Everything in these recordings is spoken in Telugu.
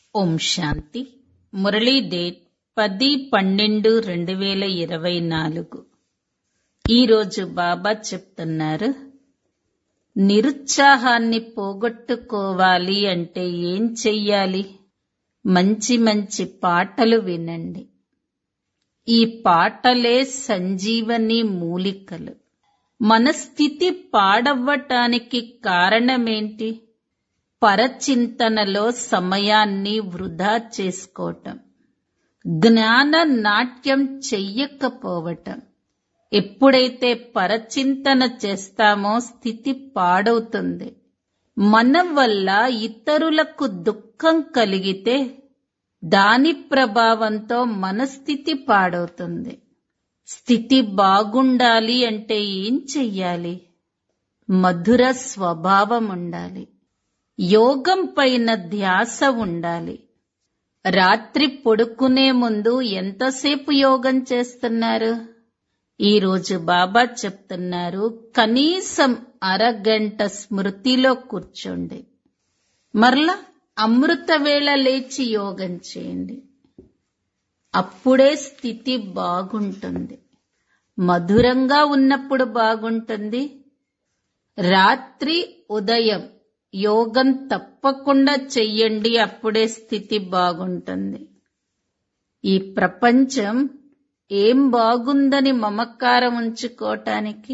ఓం శాంతి మురళీ డేట్ పది పన్నెండు రెండు వేల ఇరవై నాలుగు ఈరోజు బాబా చెప్తున్నారు నిరుత్సాహాన్ని పోగొట్టుకోవాలి అంటే ఏం చెయ్యాలి మంచి మంచి పాటలు వినండి ఈ పాటలే సంజీవని మూలికలు మన స్థితి పాడవ్వటానికి కారణమేంటి పరచింతనలో సమయాన్ని వృధా చేసుకోవటం జ్ఞాన నాట్యం చెయ్యకపోవటం ఎప్పుడైతే పరచింతన చేస్తామో స్థితి పాడవుతుంది మన వల్ల ఇతరులకు దుఃఖం కలిగితే దాని ప్రభావంతో మన స్థితి పాడవుతుంది స్థితి బాగుండాలి అంటే ఏం చెయ్యాలి మధుర స్వభావం ఉండాలి యోగం పైన ధ్యాస ఉండాలి రాత్రి పడుకునే ముందు ఎంతసేపు యోగం చేస్తున్నారు ఈరోజు బాబా చెప్తున్నారు కనీసం అరగంట స్మృతిలో కూర్చోండి మరలా అమృత వేళ లేచి యోగం చేయండి అప్పుడే స్థితి బాగుంటుంది మధురంగా ఉన్నప్పుడు బాగుంటుంది రాత్రి ఉదయం యోగం తప్పకుండా చెయ్యండి అప్పుడే స్థితి బాగుంటుంది ఈ ప్రపంచం ఏం బాగుందని మమకారం ఉంచుకోవటానికి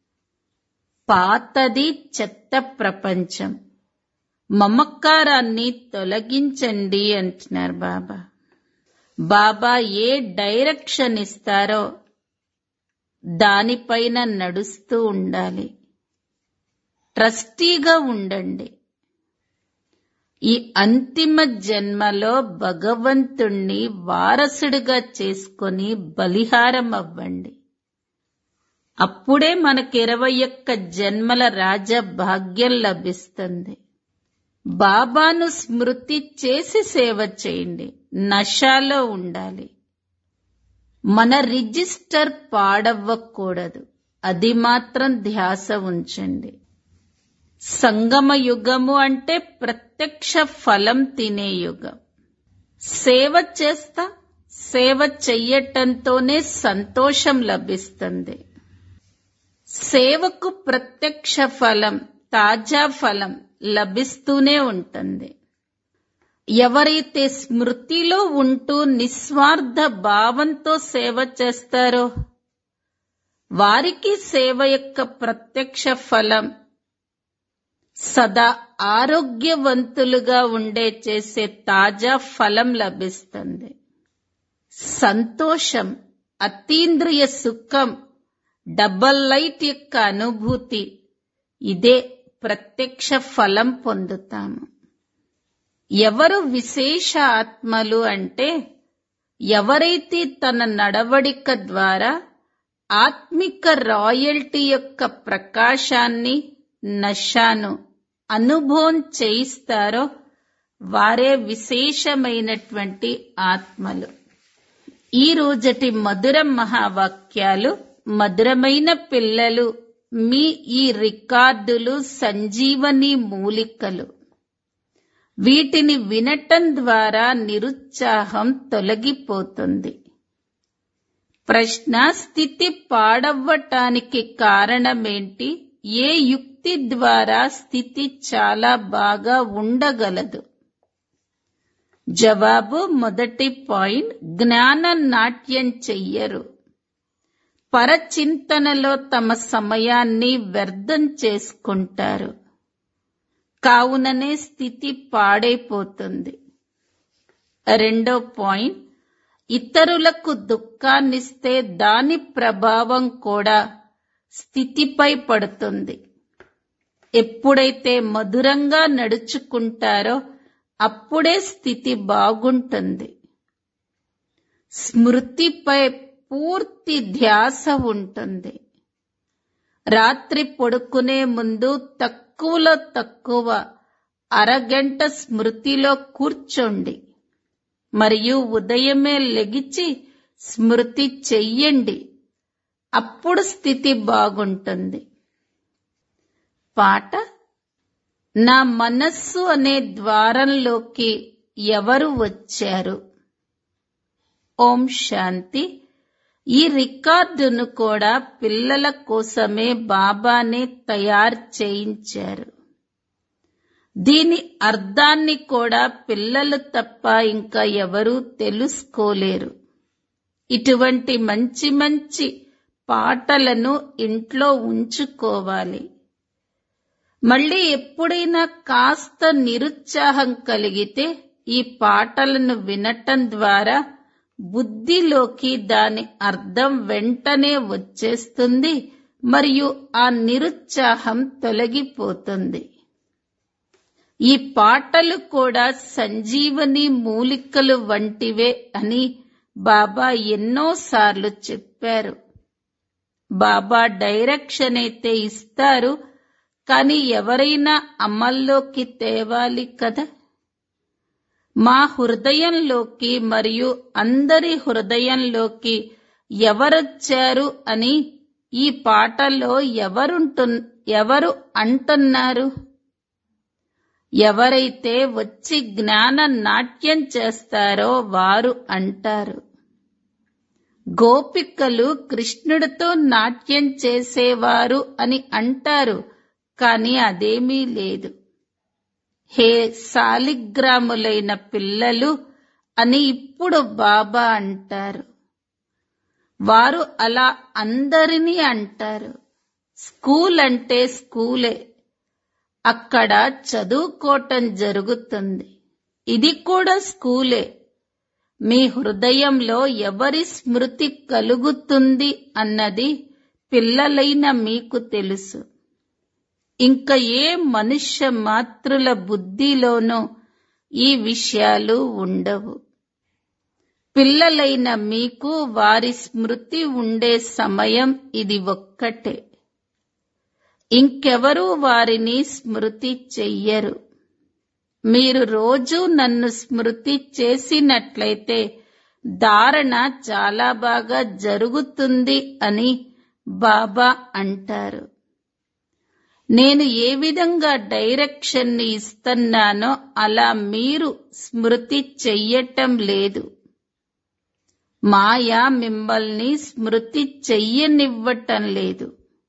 పాతది చెత్త ప్రపంచం మమకారాన్ని తొలగించండి అంటున్నారు బాబా బాబా ఏ డైరెక్షన్ ఇస్తారో దానిపైన నడుస్తూ ఉండాలి ట్రస్టీగా ఉండండి ఈ అంతిమ జన్మలో భగవంతుణ్ణి వారసుడిగా చేసుకొని బలిహారం అవ్వండి అప్పుడే మనకి ఇరవై ఒక్క జన్మల రాజ భాగ్యం లభిస్తుంది బాబాను స్మృతి చేసి సేవ చేయండి నషాలో ఉండాలి మన రిజిస్టర్ పాడవ్వకూడదు అది మాత్రం ధ్యాస ఉంచండి సంగమ యుగము అంటే ప్రత్యక్ష ఫలం తినే యుగం సేవ చేస్తా సేవ చెయ్యటంతోనే సంతోషం లభిస్తుంది సేవకు ప్రత్యక్ష ఫలం తాజా ఫలం లభిస్తూనే ఉంటుంది ఎవరైతే స్మృతిలో ఉంటూ నిస్వార్థ భావంతో సేవ చేస్తారో వారికి సేవ యొక్క ప్రత్యక్ష ఫలం సదా ఆరోగ్యవంతులుగా ఉండే చేసే తాజా ఫలం లభిస్తుంది సంతోషం అతీంద్రియ సుఖం డబల్ లైట్ యొక్క అనుభూతి ఇదే ప్రత్యక్ష ఫలం పొందుతాము ఎవరు విశేష ఆత్మలు అంటే ఎవరైతే తన నడవడిక ద్వారా ఆత్మిక రాయల్టీ యొక్క ప్రకాశాన్ని నషాను అనుభవం చేయిస్తారో వారే విశేషమైనటువంటి ఆత్మలు ఈ రోజటి మధుర మహావాక్యాలు మధురమైన పిల్లలు మీ ఈ రికార్డులు సంజీవని మూలికలు వీటిని వినటం ద్వారా నిరుత్సాహం తొలగిపోతుంది ప్రశ్న స్థితి పాడవ్వటానికి కారణమేంటి ఏ యుక్తి ద్వారా స్థితి చాలా బాగా ఉండగలదు జవాబు మొదటి పాయింట్ జ్ఞాన నాట్యం చెయ్యరు పరచింతనలో తమ సమయాన్ని వ్యర్థం చేసుకుంటారు కావుననే స్థితి పాడైపోతుంది రెండో పాయింట్ ఇతరులకు దుఃఖాన్నిస్తే దాని ప్రభావం కూడా స్థితిపై పడుతుంది ఎప్పుడైతే మధురంగా నడుచుకుంటారో అప్పుడే స్థితి బాగుంటుంది స్మృతిపై పూర్తి ధ్యాస ఉంటుంది రాత్రి పడుకునే ముందు తక్కువలో తక్కువ అరగంట స్మృతిలో కూర్చోండి మరియు ఉదయమే లెగిచి స్మృతి చెయ్యండి అప్పుడు స్థితి బాగుంటుంది పాట నా మనస్సు అనే ద్వారంలోకి ఎవరు వచ్చారు ఓం శాంతి ఈ రికార్డును కూడా పిల్లల కోసమే బాబానే తయారు చేయించారు దీని అర్థాన్ని కూడా పిల్లలు తప్ప ఇంకా ఎవరూ తెలుసుకోలేరు ఇటువంటి మంచి మంచి పాటలను ఇంట్లో ఉంచుకోవాలి మళ్ళీ ఎప్పుడైనా కాస్త నిరుత్సాహం కలిగితే ఈ పాటలను వినటం ద్వారా బుద్ధిలోకి దాని అర్థం వెంటనే వచ్చేస్తుంది మరియు ఆ నిరుత్సాహం తొలగిపోతుంది ఈ పాటలు కూడా సంజీవని మూలికలు వంటివే అని బాబా ఎన్నోసార్లు చెప్పారు బాబా డైరెక్షన్ అయితే ఇస్తారు కానీ ఎవరైనా అమల్లోకి తేవాలి కదా మా హృదయంలోకి మరియు అందరి హృదయంలోకి ఎవరొచ్చారు అని ఈ పాటలో ఎవరుంటు ఎవరు అంటున్నారు ఎవరైతే వచ్చి జ్ఞాన నాట్యం చేస్తారో వారు అంటారు గోపికలు కృష్ణుడితో నాట్యం చేసేవారు అని అంటారు కానీ అదేమీ లేదు హే సాలిగ్రాములైన పిల్లలు అని ఇప్పుడు బాబా అంటారు వారు అలా అందరినీ అంటారు స్కూల్ అంటే స్కూలే అక్కడ చదువుకోవటం జరుగుతుంది ఇది కూడా స్కూలే మీ హృదయంలో ఎవరి స్మృతి కలుగుతుంది అన్నది పిల్లలైన మీకు తెలుసు ఇంకా ఏ మనుష్య మాతృల బుద్ధిలోనూ ఈ విషయాలు ఉండవు పిల్లలైన మీకు వారి స్మృతి ఉండే సమయం ఇది ఒక్కటే ఇంకెవరూ వారిని స్మృతి చెయ్యరు మీరు రోజు నన్ను స్మృతి చేసినట్లయితే ధారణ చాలా బాగా జరుగుతుంది అని బాబా అంటారు నేను ఏ విధంగా డైరెక్షన్ ని ఇస్తున్నానో అలా మీరు స్మృతి చెయ్యటం లేదు మాయ మిమ్మల్ని స్మృతి చెయ్యనివ్వటం లేదు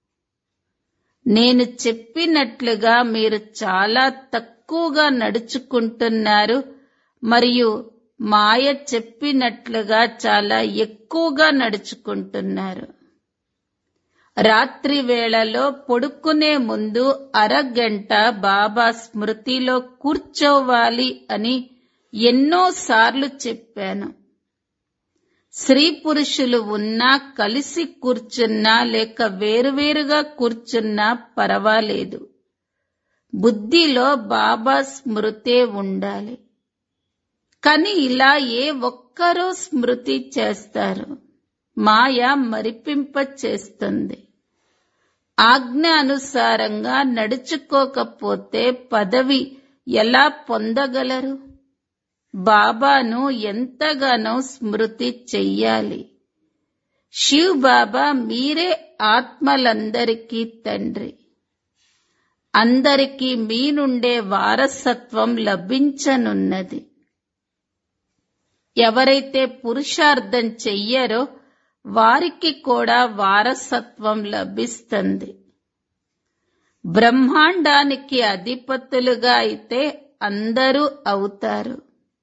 నేను చెప్పినట్లుగా మీరు చాలా తక్కువగా నడుచుకుంటున్నారు మరియు మాయ చెప్పినట్లుగా చాలా ఎక్కువగా నడుచుకుంటున్నారు రాత్రి వేళలో పడుకునే ముందు అరగంట బాబా స్మృతిలో కూర్చోవాలి అని ఎన్నోసార్లు చెప్పాను స్త్రీ పురుషులు ఉన్నా కలిసి కూర్చున్నా లేక వేరువేరుగా కూర్చున్నా పర్వాలేదు బుద్ధిలో బాబా స్మృతే ఉండాలి కానీ ఇలా ఏ ఒక్కరూ స్మృతి చేస్తారు మాయ మరిపింప చేస్తుంది ఆజ్ఞ అనుసారంగా నడుచుకోకపోతే పదవి ఎలా పొందగలరు బాబాను ఎంతగానో స్మృతి చెయ్యాలి శివ్ బాబా మీరే ఆత్మలందరికీ తండ్రి అందరికీ మీ నుండే వారసత్వం లభించనున్నది ఎవరైతే పురుషార్థం చెయ్యరో వారికి కూడా వారసత్వం లభిస్తుంది బ్రహ్మాండానికి అధిపతులుగా అయితే అందరూ అవుతారు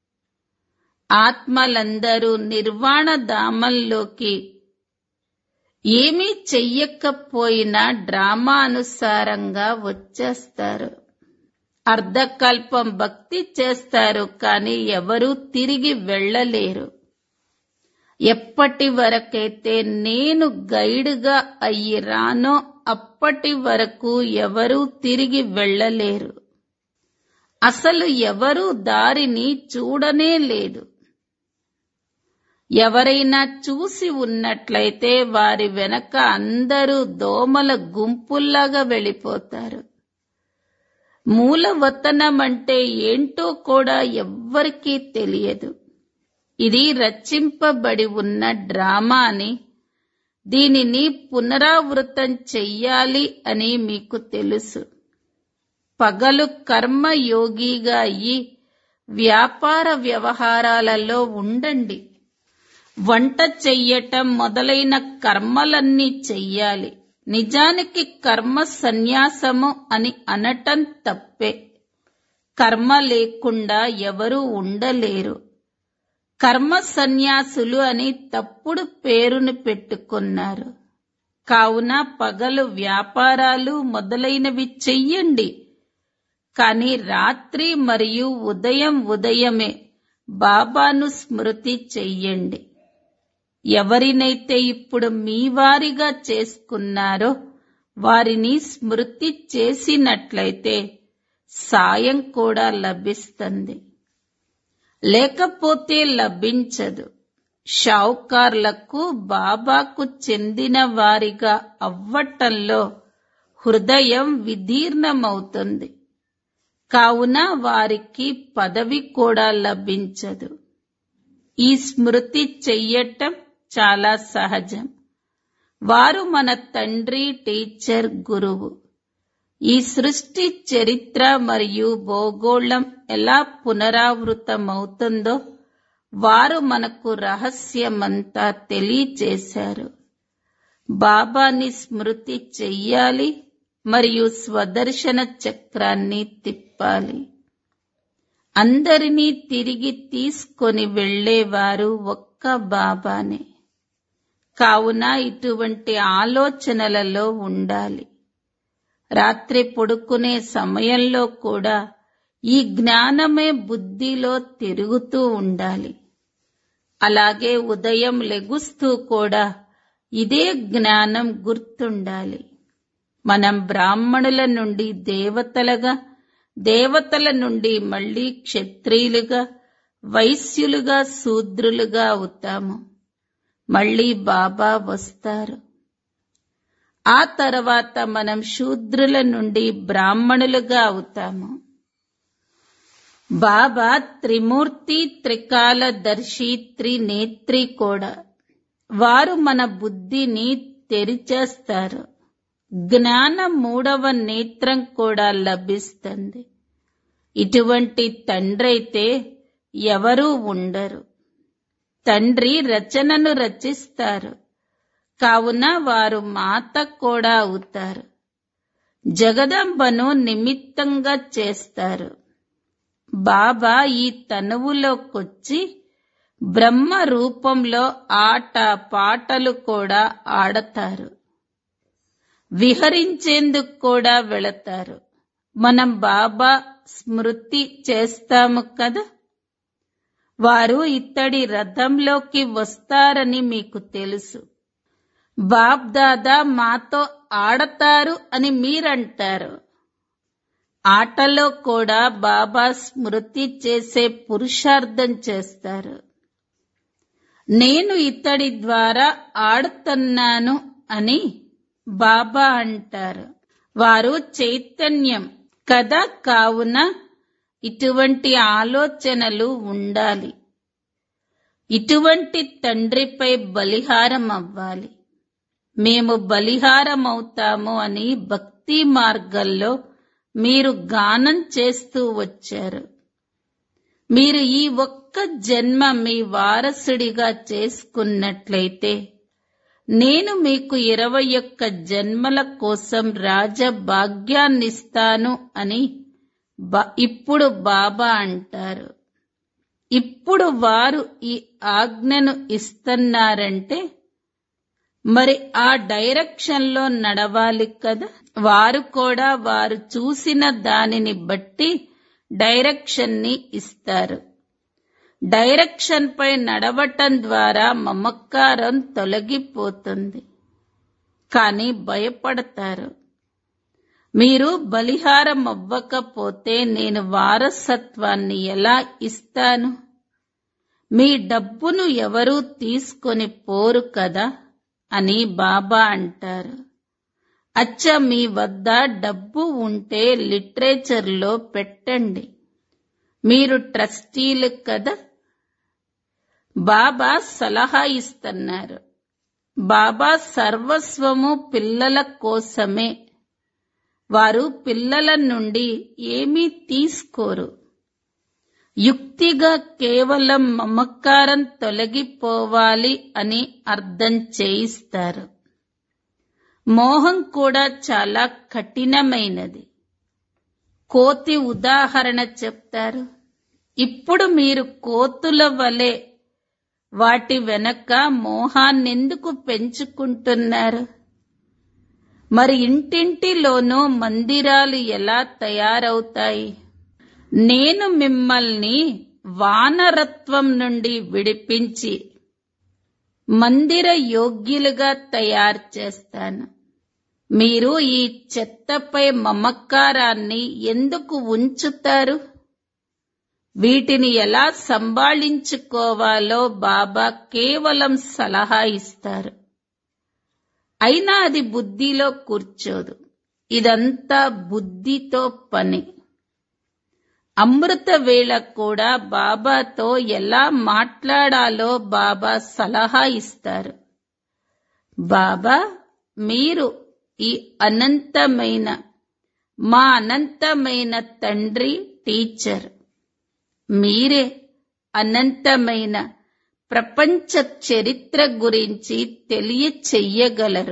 ఆత్మలందరూ నిర్వాణ ధామంలోకి ఏమీ చెయ్యకపోయినా డ్రామా అనుసారంగా వచ్చేస్తారు అర్ధకల్పం భక్తి చేస్తారు కానీ ఎవరూ తిరిగి వెళ్ళలేరు ఎప్పటి వరకైతే నేను గైడ్గా అయ్యి రానో అప్పటి వరకు ఎవరూ తిరిగి వెళ్ళలేరు అసలు ఎవరూ దారిని చూడనే లేదు ఎవరైనా చూసి ఉన్నట్లయితే వారి వెనక అందరూ దోమల గుంపుల్లాగా వెళ్ళిపోతారు మూలవతనం అంటే ఏంటో కూడా ఎవ్వరికీ తెలియదు ఇది రచింపబడి ఉన్న డ్రామా అని దీనిని పునరావృతం చెయ్యాలి అని మీకు తెలుసు పగలు కర్మయోగిగా అయ్యి వ్యాపార వ్యవహారాలలో ఉండండి వంట చెయ్యటం మొదలైన కర్మలన్నీ చెయ్యాలి నిజానికి కర్మ సన్యాసము అని అనటం తప్పే కర్మ లేకుండా ఎవరూ ఉండలేరు కర్మ సన్యాసులు అని తప్పుడు పేరును పెట్టుకున్నారు కావున పగలు వ్యాపారాలు మొదలైనవి చెయ్యండి కానీ రాత్రి మరియు ఉదయం ఉదయమే బాబాను స్మృతి చెయ్యండి ఎవరినైతే ఇప్పుడు మీ వారిగా చేసుకున్నారో వారిని స్మృతి చేసినట్లయితే సాయం కూడా లభిస్తుంది లేకపోతే లభించదు షావుకార్లకు బాబాకు చెందిన వారిగా అవ్వటంలో హృదయం విదీర్ణమవుతుంది కావున వారికి పదవి కూడా లభించదు ఈ స్మృతి చెయ్యటం చాలా సహజం వారు మన తండ్రి టీచర్ గురువు ఈ సృష్టి చరిత్ర మరియు భూగోళం ఎలా పునరావృతమవుతుందో వారు మనకు రహస్యమంతా తెలియచేశారు బాబాని స్మృతి చెయ్యాలి మరియు స్వదర్శన చక్రాన్ని తిప్పాలి అందరినీ తిరిగి తీసుకొని వెళ్లేవారు ఒక్క బాబానే కావున ఇటువంటి ఆలోచనలలో ఉండాలి రాత్రి పడుకునే సమయంలో కూడా ఈ జ్ఞానమే బుద్ధిలో తిరుగుతూ ఉండాలి అలాగే ఉదయం లెగుస్తూ కూడా ఇదే జ్ఞానం గుర్తుండాలి మనం బ్రాహ్మణుల నుండి దేవతలుగా దేవతల నుండి మళ్ళీ క్షత్రియులుగా వైశ్యులుగా శూద్రులుగా అవుతాము మళ్ళీ బాబా వస్తారు ఆ తర్వాత మనం శూద్రుల నుండి బ్రాహ్మణులుగా అవుతాము బాబా త్రిమూర్తి త్రికాలదర్శి త్రినేత్రి కూడా వారు మన బుద్ధిని తెరిచేస్తారు జ్ఞాన మూడవ నేత్రం కూడా లభిస్తుంది ఇటువంటి తండ్రైతే ఎవరూ ఉండరు తండ్రి రచనను రచిస్తారు కావున వారు మాత కూడా అవుతారు జగదంబను నిమిత్తంగా చేస్తారు బాబా ఈ తనువులోకొచ్చి బ్రహ్మ రూపంలో ఆట పాటలు కూడా ఆడతారు విహరించేందుకు కూడా వెళతారు మనం బాబా స్మృతి చేస్తాము కదా వారు ఇత్తడి రథంలోకి వస్తారని మీకు తెలుసు బాబ్ దాదా మాతో ఆడతారు అని మీరంటారు ఆటలో కూడా బాబా స్మృతి చేసే పురుషార్థం చేస్తారు నేను ఇతడి ద్వారా ఆడుతున్నాను అని బాబా అంటారు వారు చైతన్యం కదా కావున ఇటువంటి ఆలోచనలు ఉండాలి ఇటువంటి తండ్రిపై బలిహారం అవ్వాలి మేము బలిహారం అవుతాము అని భక్తి మార్గంలో మీరు గానం చేస్తూ వచ్చారు మీరు ఈ ఒక్క జన్మ మీ వారసుడిగా చేసుకున్నట్లయితే నేను మీకు ఇరవై ఒక్క జన్మల కోసం రాజభాగ్యాన్నిస్తాను అని బ- ఇప్పుడు బాబా అంటారు ఇప్పుడు వారు ఈ ఆజ్ఞను ఇస్తున్నారంటే మరి ఆ డైరెక్షన్ లో నడవాలి కదా వారు కూడా వారు చూసిన దానిని బట్టి డైరెక్షన్ ని ఇస్తారు డైరెక్షన్ పై నడవటం ద్వారా మమకారం తొలగిపోతుంది కానీ భయపడతారు మీరు బలిహారం అవ్వకపోతే నేను వారసత్వాన్ని ఎలా ఇస్తాను మీ డబ్బును ఎవరూ తీసుకొని పోరు కదా అని బాబా అంటారు అచ్చ మీ వద్ద డబ్బు ఉంటే లిటరేచర్లో పెట్టండి మీరు ట్రస్టీలు కదా బాబా సలహా ఇస్తున్నారు బాబా సర్వస్వము పిల్లల కోసమే వారు పిల్లల నుండి ఏమీ తీసుకోరు యుక్తిగా కేవలం మమకారం తొలగిపోవాలి అని అర్థం చేయిస్తారు మోహం కూడా చాలా కఠినమైనది కోతి ఉదాహరణ చెప్తారు ఇప్పుడు మీరు కోతుల వలె వాటి వెనక మోహాన్నెందుకు పెంచుకుంటున్నారు మరి ఇంటింటిలోనూ మందిరాలు ఎలా తయారవుతాయి నేను మిమ్మల్ని వానరత్వం నుండి విడిపించి మందిర యోగ్యులుగా తయారు చేస్తాను మీరు ఈ చెత్తపై మమకారాన్ని ఎందుకు ఉంచుతారు వీటిని ఎలా సంభాళించుకోవాలో బాబా కేవలం సలహా ఇస్తారు అయినా అది బుద్ధిలో కూర్చోదు ఇదంతా బుద్ధితో పని అమృత వేళ కూడా బాబాతో ఎలా మాట్లాడాలో బాబా సలహా ఇస్తారు బాబా మీరు ఈ అనంతమైన మా అనంతమైన తండ్రి టీచర్ మీరే అనంతమైన ప్రపంచ చరిత్ర గురించి తెలియచెయ్యగలరు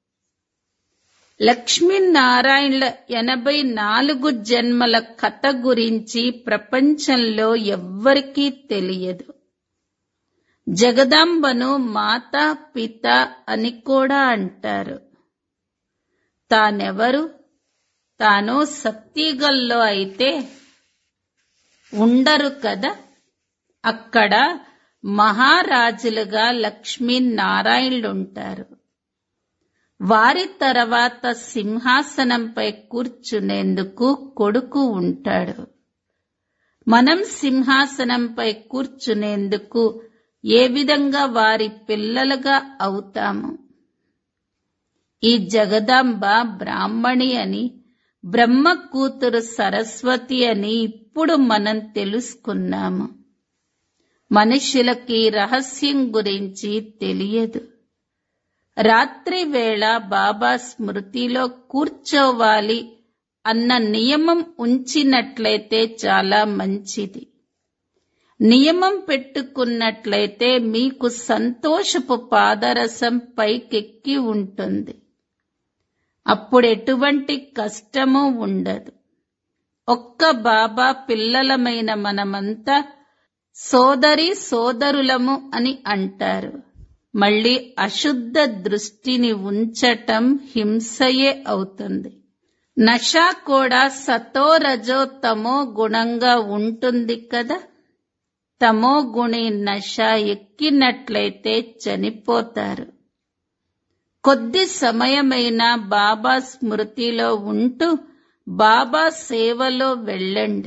లక్ష్మీనారాయణల ఎనభై నాలుగు జన్మల కథ గురించి ప్రపంచంలో ఎవ్వరికీ తెలియదు జగదాంబను మాతా పిత అని కూడా అంటారు తానెవరు తాను సత్యగల్లో అయితే ఉండరు కదా అక్కడ మహారాజులుగా లక్ష్మీనారాయణులుంటారు వారి తర్వాత సింహాసనంపై కూర్చునేందుకు కొడుకు ఉంటాడు మనం సింహాసనంపై కూర్చునేందుకు ఏ విధంగా వారి పిల్లలుగా అవుతాము ఈ జగదాంబ బ్రాహ్మణి అని బ్రహ్మ కూతురు సరస్వతి అని ఇప్పుడు మనం తెలుసుకున్నాము మనుషులకి రహస్యం గురించి తెలియదు రాత్రి వేళ బాబా స్మృతిలో కూర్చోవాలి అన్న నియమం ఉంచినట్లయితే చాలా మంచిది నియమం పెట్టుకున్నట్లయితే మీకు సంతోషపు పాదరసం పైకెక్కి ఉంటుంది అప్పుడు ఎటువంటి కష్టము ఉండదు ఒక్క బాబా పిల్లలమైన మనమంతా సోదరి సోదరులము అని అంటారు మళ్ళీ అశుద్ధ దృష్టిని ఉంచటం హింసయే అవుతుంది నష కూడా సతో రజో తమో గుణంగా ఉంటుంది కదా తమో గుణి నష ఎక్కినట్లయితే చనిపోతారు కొద్ది సమయమైన బాబా స్మృతిలో ఉంటూ బాబా సేవలో వెళ్ళండి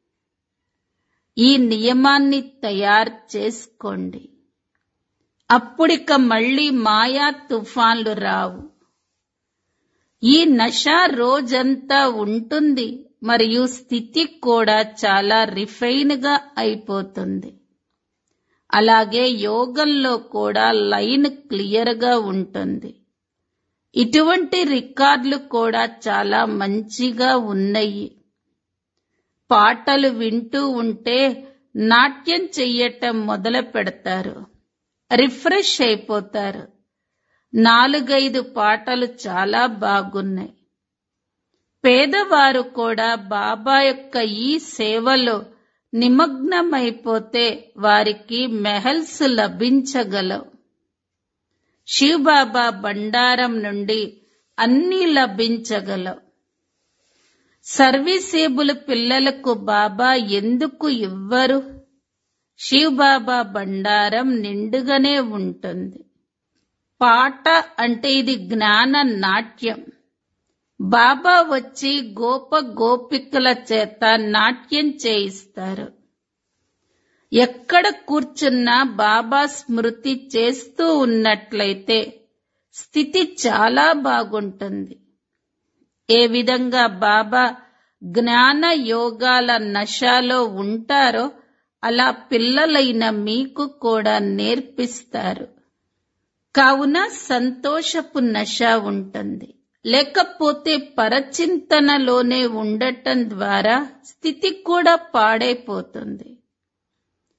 ఈ నియమాన్ని తయారు చేసుకోండి అప్పుడిక మళ్ళీ మాయా తుఫాన్లు రావు ఈ నష రోజంతా ఉంటుంది మరియు స్థితి కూడా చాలా రిఫైన్ గా అయిపోతుంది అలాగే యోగంలో కూడా లైన్ క్లియర్ గా ఉంటుంది ఇటువంటి రికార్డులు కూడా చాలా మంచిగా ఉన్నాయి పాటలు వింటూ ఉంటే నాట్యం చెయ్యటం మొదలు పెడతారు రిఫ్రెష్ అయిపోతారు నాలుగైదు పాటలు చాలా బాగున్నాయి పేదవారు కూడా బాబా యొక్క ఈ సేవలో నిమగ్నమైపోతే వారికి మెహల్స్ లభించగలవు శివబాబా బండారం నుండి అన్నీ లభించగలవు సర్వీసేబుల్ పిల్లలకు బాబా ఎందుకు ఇవ్వరు శివబాబా బండారం నిండుగానే ఉంటుంది పాట అంటే ఇది జ్ఞాన నాట్యం బాబా వచ్చి గోప గోపికల చేత నాట్యం చేయిస్తారు ఎక్కడ కూర్చున్నా బాబా స్మృతి చేస్తూ ఉన్నట్లయితే స్థితి చాలా బాగుంటుంది ఏ విధంగా బాబా జ్ఞాన యోగాల నశాలో ఉంటారో అలా పిల్లలైన మీకు కూడా నేర్పిస్తారు కావున సంతోషపు నశ ఉంటుంది లేకపోతే పరచింతనలోనే ఉండటం ద్వారా స్థితి కూడా పాడైపోతుంది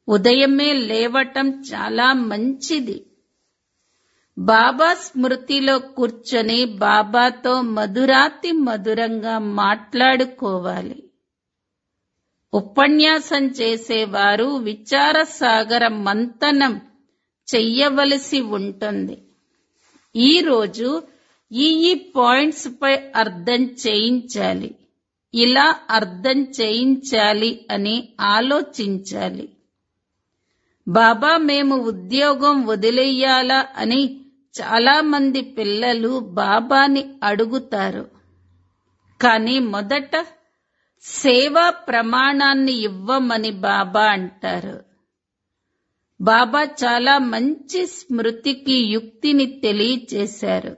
ఉదయమే లేవటం చాలా మంచిది బాబా స్మృతిలో కూర్చొని బాబాతో మధురాతి మధురంగా మాట్లాడుకోవాలి ఉపన్యాసం చేసేవారు విచార సాగర మంతనం చెయ్యవలసి ఉంటుంది ఈ రోజు ఈ ఈ పాయింట్స్ పై అర్థం చేయించాలి ఇలా అర్థం చేయించాలి అని ఆలోచించాలి బాబా మేము ఉద్యోగం వదిలేయాలా అని చాలా మంది పిల్లలు బాబాని అడుగుతారు కానీ మొదట సేవా ప్రమాణాన్ని ఇవ్వమని బాబా అంటారు బాబా చాలా మంచి స్మృతికి యుక్తిని తెలియచేశారు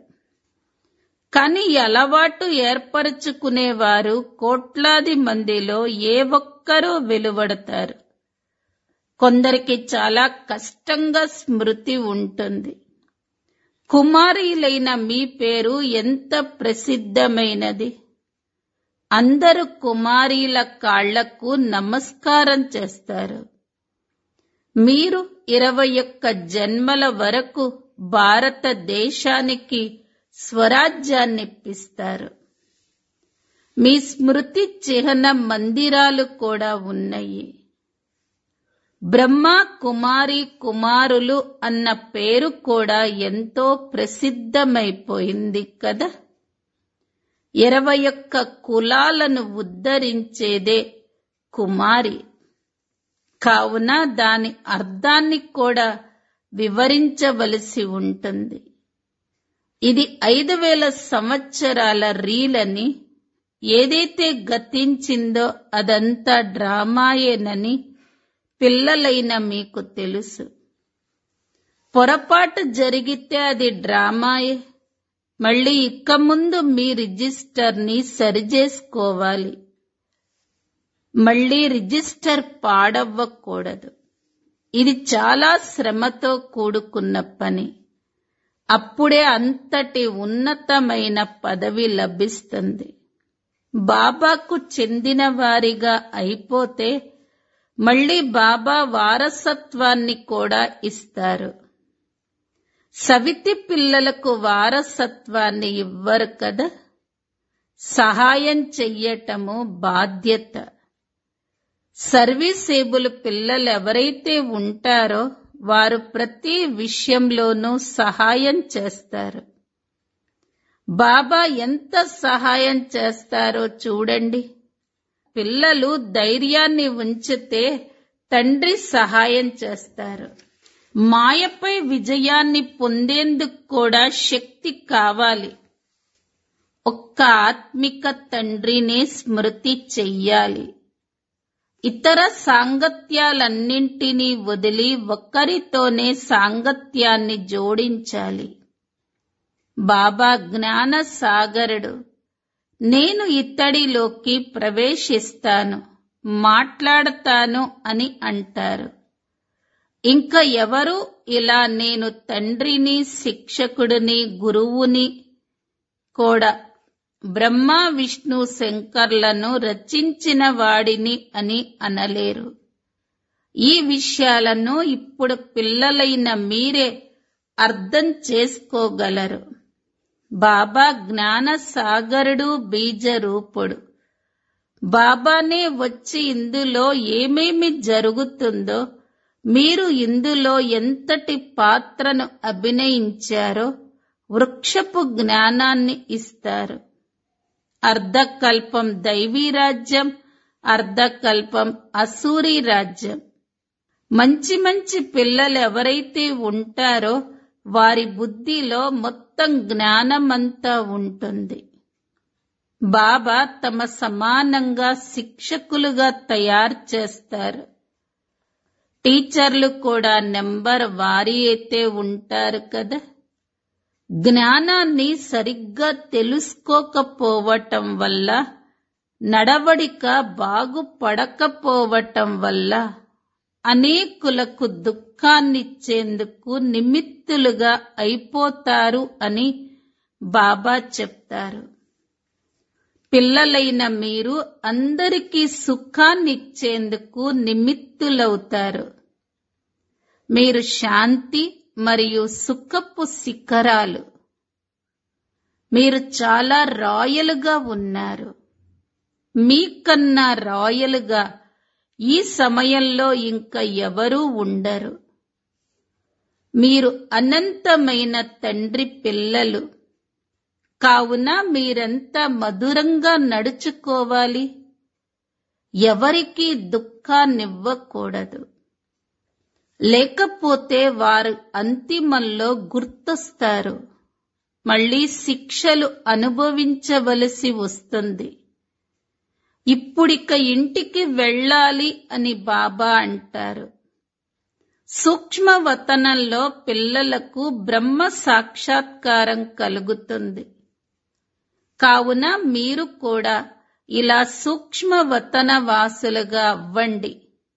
కానీ ఈ అలవాటు ఏర్పరచుకునేవారు కోట్లాది మందిలో ఏ ఒక్కరూ వెలువడతారు కొందరికి చాలా కష్టంగా స్మృతి ఉంటుంది కుమారీలైన మీ పేరు ఎంత ప్రసిద్ధమైనది అందరు కుమారీల కాళ్లకు నమస్కారం చేస్తారు మీరు ఇరవై ఒక్క జన్మల వరకు భారతదేశానికి స్వరాజ్యాన్నిప్పిస్తారు మీ స్మృతి చిహ్న మందిరాలు కూడా ఉన్నాయి బ్రహ్మ కుమారి కుమారులు అన్న పేరు కూడా ఎంతో ప్రసిద్ధమైపోయింది కదా ఇరవై ఒక్క కులాలను ఉద్ధరించేదే కుమారి కావున దాని అర్థాన్ని కూడా వివరించవలసి ఉంటుంది ఇది ఐదు వేల సంవత్సరాల రీలని ఏదైతే గతించిందో అదంతా డ్రామాయేనని పిల్లలైన మీకు తెలుసు పొరపాటు జరిగితే అది డ్రామాయే మళ్ళీ ఇక ముందు మీ రిజిస్టర్ని సరిచేసుకోవాలి మళ్ళీ రిజిస్టర్ పాడవ్వకూడదు ఇది చాలా శ్రమతో కూడుకున్న పని అప్పుడే అంతటి ఉన్నతమైన పదవి లభిస్తుంది బాబాకు చెందిన వారిగా అయిపోతే మళ్ళీ బాబా వారసత్వాన్ని కూడా ఇస్తారు సవితి పిల్లలకు వారసత్వాన్ని ఇవ్వరు కదా సహాయం చెయ్యటము బాధ్యత సర్వీసేబుల్ పిల్లలు ఎవరైతే ఉంటారో వారు ప్రతి విషయంలోనూ సహాయం చేస్తారు బాబా ఎంత సహాయం చేస్తారో చూడండి పిల్లలు ధైర్యాన్ని ఉంచితే తండ్రి సహాయం చేస్తారు మాయపై విజయాన్ని పొందేందుకు కూడా శక్తి కావాలి ఒక్క ఆత్మిక తండ్రినే స్మృతి చెయ్యాలి ఇతర సాంగత్యాలన్నింటినీ వదిలి ఒక్కరితోనే సాంగత్యాన్ని జోడించాలి బాబా జ్ఞాన సాగరుడు నేను ఇత్తడిలోకి ప్రవేశిస్తాను మాట్లాడతాను అని అంటారు ఇంకా ఎవరు ఇలా నేను తండ్రిని శిక్షకుడిని గురువుని కూడా బ్రహ్మ విష్ణు శంకర్లను రచించిన వాడిని అని అనలేరు ఈ విషయాలను ఇప్పుడు పిల్లలైన మీరే అర్థం చేసుకోగలరు బాబా జ్ఞాన సాగరుడు బీజ రూపుడు బాబానే వచ్చి ఇందులో ఏమేమి జరుగుతుందో మీరు ఇందులో ఎంతటి పాత్రను అభినయించారో వృక్షపు జ్ఞానాన్ని ఇస్తారు అర్ధకల్పం దైవీ రాజ్యం అర్ధకల్పం అసూరి రాజ్యం మంచి మంచి పిల్లలు ఎవరైతే ఉంటారో వారి బుద్ధిలో మొత్తం జ్ఞానమంతా ఉంటుంది బాబా తమ సమానంగా శిక్షకులుగా తయారు చేస్తారు టీచర్లు కూడా నెంబర్ వారి అయితే ఉంటారు కదా జ్ఞానాన్ని సరిగ్గా తెలుసుకోకపోవటం వల్ల నడవడిక బాగుపడకపోవటం వల్ల అనేకులకు దుఃఖాన్నిచ్చేందుకు నిమిత్తులుగా అయిపోతారు అని బాబా చెప్తారు పిల్లలైన మీరు అందరికీ సుఖాన్నిచ్చేందుకు నిమిత్తులవుతారు మీరు శాంతి మరియు సుఖపు శిఖరాలు మీరు చాలా రాయలుగా ఉన్నారు మీకన్నా రాయలుగా ఈ సమయంలో ఇంకా ఎవరూ ఉండరు మీరు అనంతమైన తండ్రి పిల్లలు కావున మీరంతా మధురంగా నడుచుకోవాలి ఎవరికి దుఃఖాన్నివ్వకూడదు లేకపోతే వారు అంతిమంలో గుర్తొస్తారు మళ్ళీ శిక్షలు అనుభవించవలసి వస్తుంది ఇప్పుడిక ఇంటికి వెళ్ళాలి అని బాబా అంటారు సూక్ష్మవతనంలో పిల్లలకు బ్రహ్మ సాక్షాత్కారం కలుగుతుంది కావున మీరు కూడా ఇలా సూక్ష్మవతన వాసులుగా అవ్వండి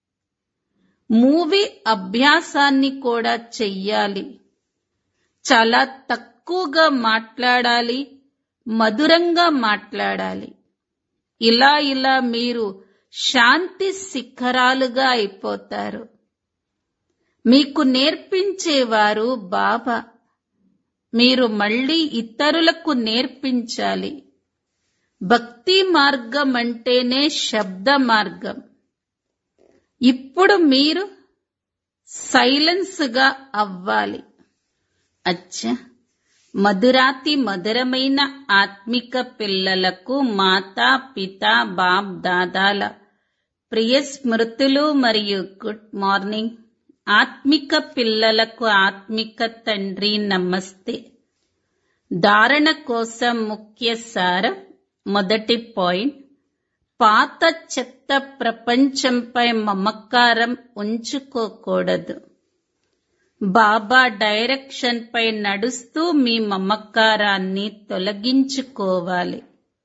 మూవీ అభ్యాసాన్ని కూడా చెయ్యాలి చాలా తక్కువగా మాట్లాడాలి మధురంగా మాట్లాడాలి ఇలా ఇలా మీరు శాంతి శిఖరాలుగా అయిపోతారు మీకు నేర్పించేవారు బాబా మీరు మళ్ళీ ఇతరులకు నేర్పించాలి భక్తి మార్గం అంటేనే శబ్ద మార్గం ఇప్పుడు మీరు సైలెన్స్ గా అవ్వాలి అచ్చా మధురాతి మధురమైన ఆత్మిక పిల్లలకు మాతా పిత బాప్ దాదాల ప్రియ స్మృతులు మరియు గుడ్ మార్నింగ్ ఆత్మిక పిల్లలకు ఆత్మిక తండ్రి నమస్తే ధారణ కోసం ముఖ్య సారం మొదటి పాయింట్ పాత చెత్త ప్రపంచంపై మమకారం ఉంచుకోకూడదు బాబా డైరెక్షన్ పై నడుస్తూ మీ మమకారాన్ని తొలగించుకోవాలి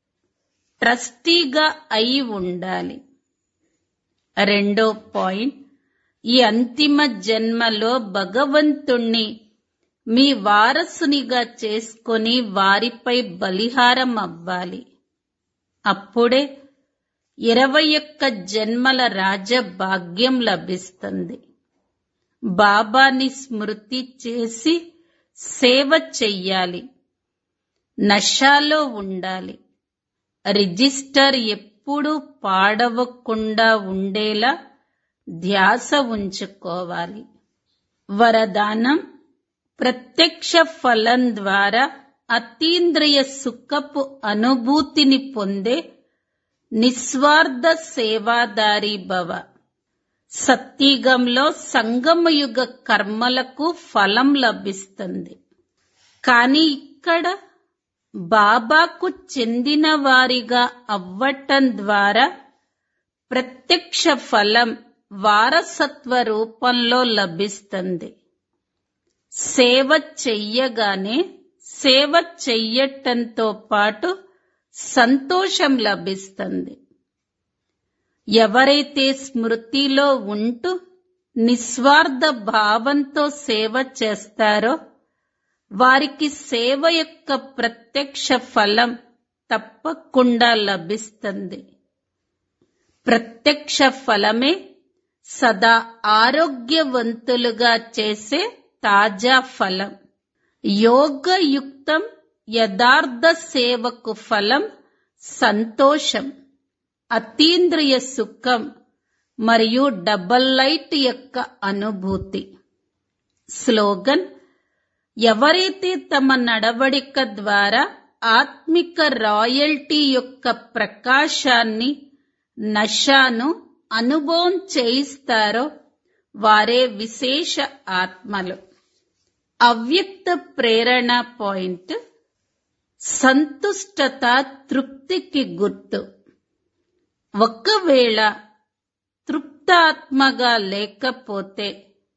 ట్రస్టీగా అయి ఉండాలి రెండో పాయింట్ ఈ అంతిమ జన్మలో భగవంతుణ్ణి మీ వారసునిగా చేసుకొని వారిపై బలిహారం అవ్వాలి అప్పుడే ఇరవై ఒక్క జన్మల రాజభాగ్యం లభిస్తుంది బాబాని స్మృతి చేసి సేవ చెయ్యాలి నషాలో ఉండాలి రిజిస్టర్ ఎప్పుడూ పాడవకుండా ఉండేలా ధ్యాస ఉంచుకోవాలి వరదానం ప్రత్యక్ష ఫలం ద్వారా అతీంద్రియ సుఖపు అనుభూతిని పొందే నిస్వార్థ సేవాదారి భవ సత్యుగంలో సంగమయుగ కర్మలకు ఫలం లభిస్తుంది కానీ ఇక్కడ బాబాకు చెందిన వారిగా అవ్వటం ద్వారా ప్రత్యక్ష ఫలం వారసత్వ రూపంలో లభిస్తుంది సేవ చెయ్యగానే సేవ చెయ్యటంతో పాటు సంతోషం లభిస్తుంది ఎవరైతే స్మృతిలో ఉంటూ నిస్వార్థ భావంతో సేవ చేస్తారో వారికి సేవ యొక్క ప్రత్యక్ష ఫలం తప్పకుండా లభిస్తుంది ప్రత్యక్ష ఫలమే సదా ఆరోగ్యవంతులుగా చేసే తాజా ఫలం యోగయుక్తం యథార్థ సేవకు ఫలం సంతోషం అతీంద్రియ సుఖం మరియు డబల్ లైట్ యొక్క అనుభూతి స్లోగన్ ఎవరైతే తమ నడవడిక ద్వారా ఆత్మిక రాయల్టీ యొక్క ప్రకాశాన్ని నషాను అనుభవం చేయిస్తారో వారే విశేష ఆత్మలు అవ్యక్త ప్రేరణ పాయింట్ సంతుష్టత తృప్తికి గుర్తు ఒక్కవేళ తృప్తాత్మగా లేకపోతే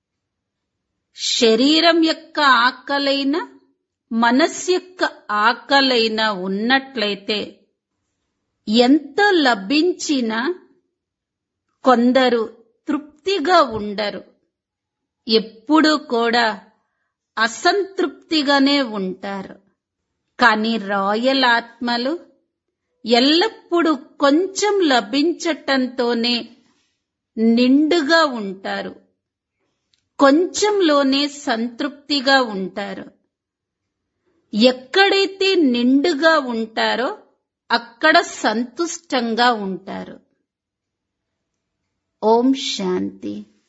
శరీరం యొక్క ఆకలైన మనస్ యొక్క ఆకలైన ఉన్నట్లయితే ఎంత లభించినా కొందరు తృప్తిగా ఉండరు ఎప్పుడూ కూడా అసంతృప్తిగానే ఉంటారు కానీ రాయల్ ఆత్మలు ఎల్లప్పుడూ కొంచెం లభించటంతోనే నిండుగా ఉంటారు కొంచెంలోనే సంతృప్తిగా ఉంటారు ఎక్కడైతే నిండుగా ఉంటారో అక్కడ సంతుష్టంగా ఉంటారు ఓం శాంతి